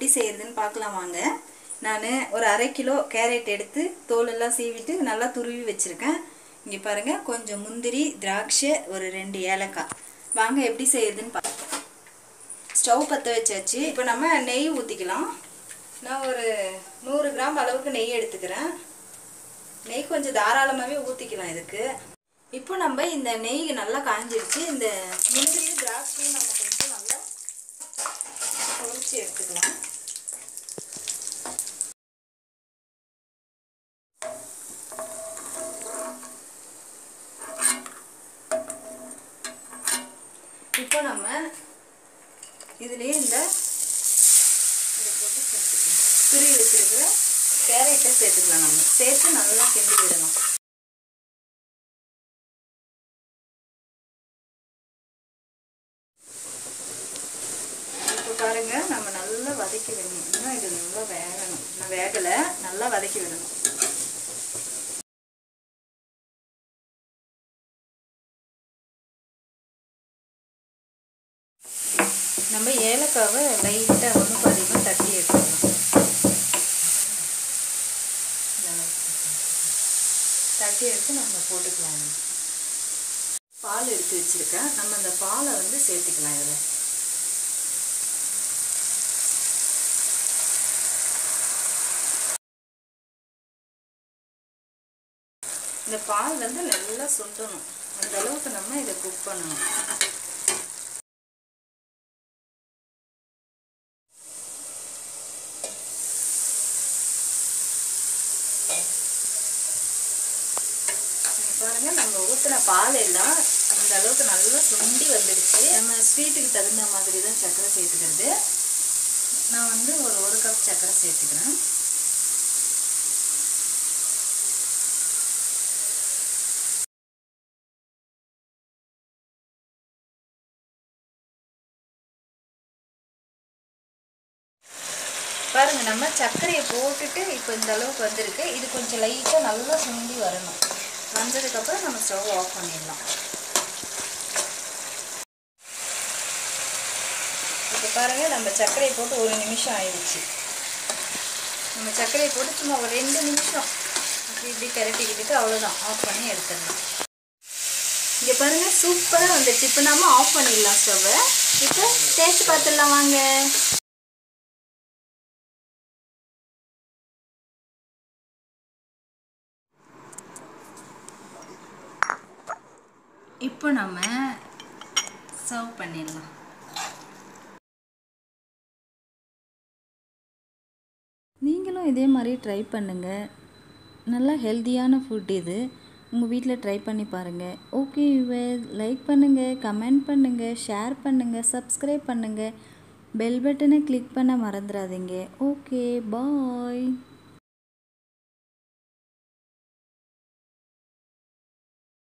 எப்படி செய்யறதுன்னு பார்க்கலாம் வாங்க நான் ஒரு அரை கிலோ கேரட் எடுத்து தோலெல்லாம் சீவிட்டு நல்லா துருவி வச்சுருக்கேன் இங்கே பாருங்கள் கொஞ்சம் முந்திரி திராட்சை ஒரு ரெண்டு ஏலக்காய் வாங்க எப்படி செய்யறதுன்னு பார்க்கலாம் ஸ்டவ் பற்ற வச்சாச்சு இப்போ நம்ம நெய் ஊற்றிக்கலாம் நான் ஒரு நூறு கிராம் அளவுக்கு நெய் எடுத்துக்கிறேன் நெய் கொஞ்சம் தாராளமாகவே ஊற்றிக்கலாம் இதுக்கு இப்போ நம்ம இந்த நெய் நல்லா காஞ்சிருச்சு இந்த முந்திரி திராட்சையும் நம்ம கொஞ்சம் நல்லா பொரிச்சு எடுத்துக்கலாம் இப்போ நம்ம இதுலேயே இந்த இதை போட்டு சேர்த்துக்கலாம் துருவி வச்சிருக்கிற கேரட்டை சேர்த்துக்கலாம் நம்ம சேர்த்து நல்லா கிண்டி விடணும் இப்போ பாருங்க நம்ம நல்லா வதக்கி விடணும் இன்னும் இது நல்லா வேகணும் இன்னும் வேகலை நல்லா வதக்கி விடணும் நம்ம ஏலக்காவை லைட்டாக ஒன்று பாதிமாக தட்டி எடுத்துக்கலாம் தட்டி எடுத்து நம்ம போட்டுக்கலாம் பால் எடுத்து வச்சுருக்கேன் நம்ம அந்த பாலை வந்து சேர்த்துக்கலாம் இதில் இந்த பால் வந்து நல்லா சுண்டணும் அந்த அளவுக்கு நம்ம இதை குக் பண்ணணும் பாருங்க நம்ம ஊற்றின பால் எல்லாம் இந்த அளவுக்கு நல்லா சுண்டி வந்துடுச்சு நம்ம ஸ்வீட்டுக்கு தகுந்த மாதிரி தான் சர்க்கரை சேர்த்துக்கிறது நான் வந்து ஒரு ஒரு கப் சர்க்கரை சேர்த்துக்கிறேன் பாருங்க நம்ம சர்க்கரையை போட்டுட்டு இப்போ இந்த அளவுக்கு வந்திருக்கு இது கொஞ்சம் லைட்டாக நல்லா சுண்டி வரணும் வந்ததுக்கப்புறம் நம்ம ஸ்டவ் ஆஃப் பண்ணிடலாம் இப்போ பாருங்கள் நம்ம சர்க்கரையை போட்டு ஒரு நிமிஷம் ஆயிடுச்சு நம்ம சர்க்கரையை போட்டு சும்மா ஒரு ரெண்டு நிமிஷம் அப்படி இப்படி கரட்டிக்கிட்டு அவ்வளோதான் ஆஃப் பண்ணி எடுத்துடலாம் இங்கே பாருங்கள் சூப்பராக வந்துடுச்சு இப்போ நம்ம ஆஃப் பண்ணிடலாம் ஸ்டவ்வை இப்போ டேஸ்ட் பார்த்துடலாம் வாங்க இப்போ நம்ம சர்வ் பண்ணிடலாம் நீங்களும் இதே மாதிரி ட்ரை பண்ணுங்கள் நல்லா ஹெல்த்தியான ஃபுட் இது உங்கள் வீட்டில் ட்ரை பண்ணி பாருங்கள் ஓகே லைக் பண்ணுங்கள் கமெண்ட் பண்ணுங்கள் ஷேர் பண்ணுங்கள் சப்ஸ்கிரைப் பண்ணுங்கள் பெல் பட்டனை கிளிக் பண்ண மறந்துடாதீங்க ஓகே பாய்